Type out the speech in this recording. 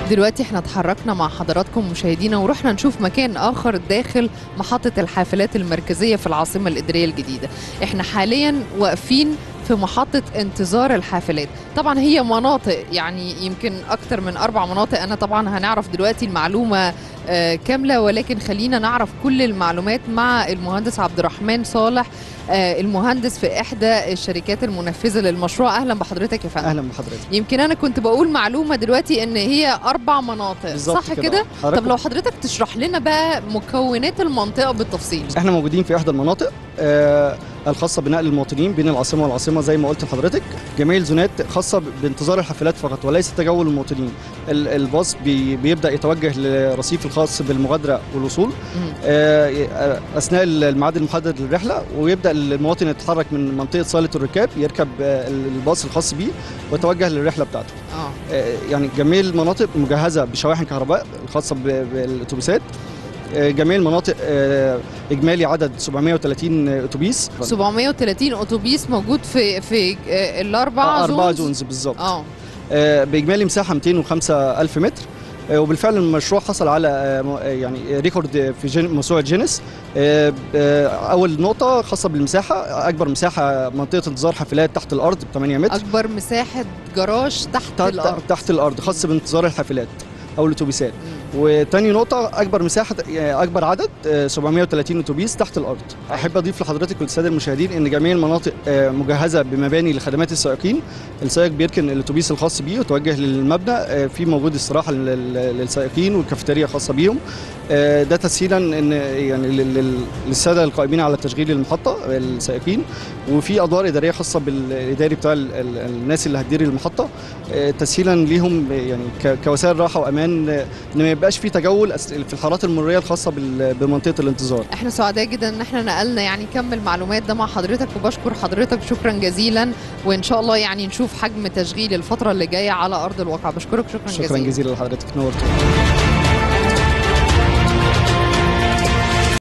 دلوقتي احنا اتحركنا مع حضراتكم مشاهدينا ورحنا نشوف مكان اخر داخل محطة الحافلات المركزية في العاصمة الإدارية الجديدة احنا حاليا واقفين في محطة انتظار الحافلات طبعا هي مناطق يعني يمكن أكتر من أربع مناطق أنا طبعا هنعرف دلوقتي المعلومة آه، كاملة ولكن خلينا نعرف كل المعلومات مع المهندس عبد الرحمن صالح آه، المهندس في إحدى الشركات المنفذة للمشروع أهلا بحضرتك يا فندم اهلا بحضرتك يمكن انا كنت بقول معلومه دلوقتي ان هي اربع مناطق بالظبط صح كده. كده حضرتك- طب لو حضرتك تشرح لنا بقى مكونات المنطقه بالتفصيل احنا موجودين في احدى المناطق آه الخاصه بنقل المواطنين بين العاصمه والعاصمه زي ما قلت لحضرتك جميع الزونات خاصه بانتظار الحافلات فقط وليس تجول المواطنين ال- الباص بي بيبدا يتوجه للرصيف الخاص بالمغادره والوصول مم. آه آه، اثناء الميعاد المحدد للرحله ويبدا المواطن يتحرك من منطقه صاله الركاب يركب آه الباص الخاص بيه ويتوجه للرحله بتاعته اه آه، يعني جميع المناطق مجهزه بشواحن كهرباء الخاصه ب- بالاتوبيسات آه، جميع المناطق آه، اجمالي عدد 730 اتوبيس 730 اتوبيس موجود في في آه، الاربع آه، أربعة زونز. زونز بالظبط اه آه، بإجمالي مساحة 205 ألف متر آه، وبالفعل المشروع حصل على آه، م- آه، يعني ريكورد في جين موسوعة جينيس آه، آه، أول نقطة خاصة بالمساحة أكبر مساحة منطقة انتظار حافلات تحت الأرض ب 8 متر اكبر مساحه جراج تحت تحت, الارض تحت الأرض خاص بانتظار الحافلات أو الأتوبيسات مم. وتاني نقطة أكبر مساحة يعني أكبر عدد آه، 730 أتوبيس تحت الأرض أحب أضيف لحضرتك والسادة المشاهدين إن جميع المناطق آه، مجهزة بمباني لخدمات السائقين السائق بيركن الأتوبيس الخاص بيه وتوجه للمبنى آه، في موجود استراحة لل- للسائقين والكافيتيريا خاصة بيهم آه، ده تسهيلا ان يعني لل- لل- للساده القائمين على تشغيل المحطه السائقين وفي ادوار اداريه خاصه بالاداري بتاع ال- ال- الناس اللي هتدير المحطه آه، تسهيلا ليهم يعني ك- كوسائل راحه وامان آه، ان ما يبقاش في تجول أس- في الحارات المروريه الخاصه بال- بمنطقه الانتظار احنا سعداء جدا ان احنا نقلنا يعني كم المعلومات ده مع حضرتك وبشكر حضرتك شكرا جزيلا وان شاء الله يعني نشوف حجم تشغيل الفتره اللي جايه على ارض الواقع بشكرك شكرا, شكرا جزيلا لحضرتك نورتوا